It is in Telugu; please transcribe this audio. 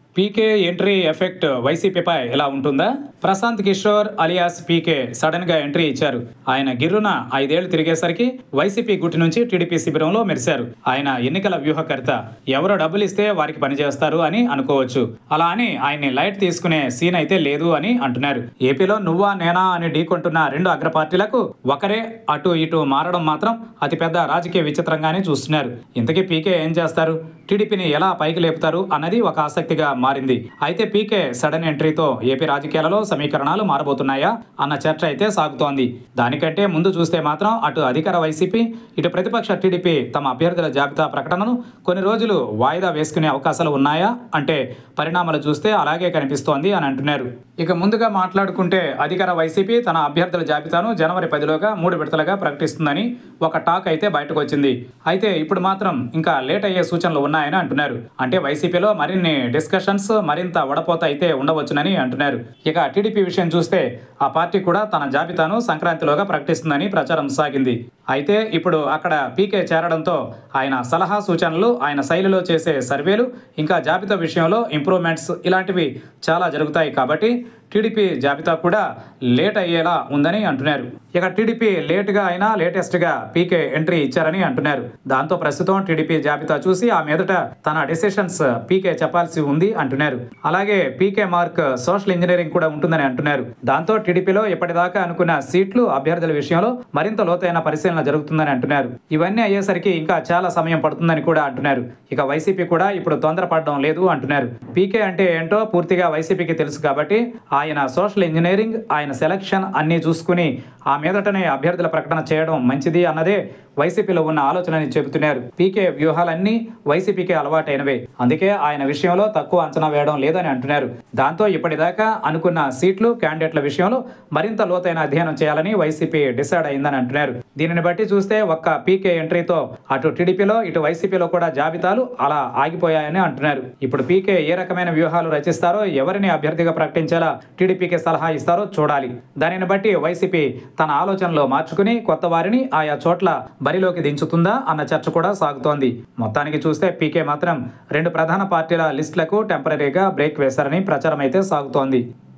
పీకే ఎంట్రీ ఎఫెక్ట్ వైసీపీపై ఎలా ఉంటుందా Prashant Kishor alias PK sudden గా ఎంట్రీ ఇచ్చారు ఆయన గిర్రున ఐదేళ్లు తిరిగేసరికి వైసీపీ గుట్టి నుంచి టీడీపీ శిబిరంలో మెరిశారు ఆయన ఎన్నికల వ్యూహకర్త ఎవరు డబ్బులు ఇస్తే వారికి పనిచేస్తారు అని అనుకోవచ్చు అలా అని ఆయన్ని లైట్ తీసుకునే సీన్ అయితే లేదు అని అంటున్నారు ఏపీలో నువ్వా నేనా అని ఢీకొంటున్న రెండు అగ్ర పార్టీలకు ఒకరే అటు ఇటు మారడం మాత్రం అతిపెద్ద రాజకీయ విచిత్రంగానే చూస్తున్నారు ఇంతకీ పీకే ఏం చేస్తారు టీడీపీని ఎలా పైకి లేపుతారు అన్నది ఒక ఆసక్తిగా మారింది అయితే పీకే సడన్ ఎంట్రీతో ఏపీ రాజకీయాలలో సమీకరణాలు మారబోతున్నాయా అన్న చర్చ అయితే సాగుతోంది దానికంటే ముందు చూస్తే మాత్రం అటు అధికార వైసీపీ ఇటు ప్రతిపక్ష టీడీపీ తమ అభ్యర్థుల జాబితా ప్రకటనను కొన్ని రోజులు వాయిదా వేసుకునే అవకాశాలు ఉన్నాయా అంటే పరిణామాలు చూస్తే అలాగే కనిపిస్తోంది అని అంటున్నారు ఇక ముందుగా మాట్లాడుకుంటే అధికార వైసీపీ తన అభ్యర్థుల జాబితాను జనవరి పదిలోగా మూడు విడతలుగా ప్రకటిస్తుందని ఒక టాక్ అయితే బయటకు వచ్చింది అయితే ఇప్పుడు మాత్రం ఇంకా లేట్ అయ్యే సూచనలు ఉన్నాయని అంటున్నారు అంటే వైసీపీలో మరిన్ని డిస్కషన్స్ మరింత వడపోత అయితే ఉండవచ్చునని అంటున్నారు ఇక టీడీపీ విషయం చూస్తే ఆ పార్టీ కూడా తన జాబితాను సంక్రాంతిలోగా ప్రకటిస్తుందని ప్రచారం సాగింది అయితే ఇప్పుడు అక్కడ పీకే చేరడంతో ఆయన సలహా సూచనలు ఆయన శైలిలో చేసే సర్వేలు ఇంకా జాబితా విషయంలో ఇంప్రూవ్మెంట్స్ ఇలాంటివి చాలా జరుగుతాయి కాబట్టి టీడీపీ జాబితా కూడా లేట్ అయ్యేలా ఉందని అంటున్నారు ఇక టీడీపీ లేట్గా అయినా లేటెస్ట్గా పీకే ఎంట్రీ ఇచ్చారని అంటున్నారు దాంతో ప్రస్తుతం టీడీపీ జాబితా చూసి ఆ మీదట తన డెసిషన్స్ పీకే చెప్పాల్సి ఉంది అంటున్నారు అలాగే పీకే మార్క్ సోషల్ ఇంజనీరింగ్ కూడా ఉంటుందని అంటున్నారు దాంతో టీడీపీలో ఇప్పటిదాకా అనుకున్న సీట్లు అభ్యర్థుల విషయంలో మరింత లోతైన పరిశీలన జరుగుతుందని అంటున్నారు ఇవన్నీ అయ్యేసరికి ఇంకా చాలా సమయం పడుతుందని కూడా అంటున్నారు ఇక వైసీపీ కూడా ఇప్పుడు తొందరపడడం లేదు అంటున్నారు పీకే అంటే ఏంటో పూర్తిగా వైసీపీకి తెలుసు కాబట్టి ఆయన సోషల్ ఇంజనీరింగ్ ఆయన సెలక్షన్ అన్నీ చూసుకుని ఆ మీదటనే అభ్యర్థుల ప్రకటన చేయడం మంచిది అన్నదే వైసీపీలో ఉన్న ఆలోచనని చెబుతున్నారు పీకే వ్యూహాలన్నీ వైసీపీకి అలవాటైనవే అందుకే ఆయన విషయంలో తక్కువ అంచనా వేయడం లేదని అంటున్నారు దాంతో ఇప్పటిదాకా అనుకున్న సీట్లు క్యాండిడేట్ల విషయంలో మరింత లోతైన అధ్యయనం చేయాలని వైసీపీ డిసైడ్ అయిందని అంటున్నారు దీనిని బట్టి చూస్తే ఒక్క పీకే ఎంట్రీతో అటు టీడీపీలో ఇటు వైసీపీలో కూడా జాబితాలు అలా ఆగిపోయాయని అంటున్నారు ఇప్పుడు పీకే ఏ రకమైన వ్యూహాలు రచిస్తారో ఎవరిని అభ్యర్థిగా ప్రకటించేలా టీడీపీకి సలహా ఇస్తారో చూడాలి దానిని బట్టి వైసీపీ తన ఆలోచనలో మార్చుకుని కొత్త వారిని ఆయా చోట్ల బరిలోకి దించుతుందా అన్న చర్చ కూడా సాగుతోంది మొత్తానికి చూస్తే పీకే మాత్రం రెండు ప్రధాన పార్టీల లిస్టులకు టెంపరీగా బ్రేక్ వేశారని ప్రచారం అయితే సాగుతోంది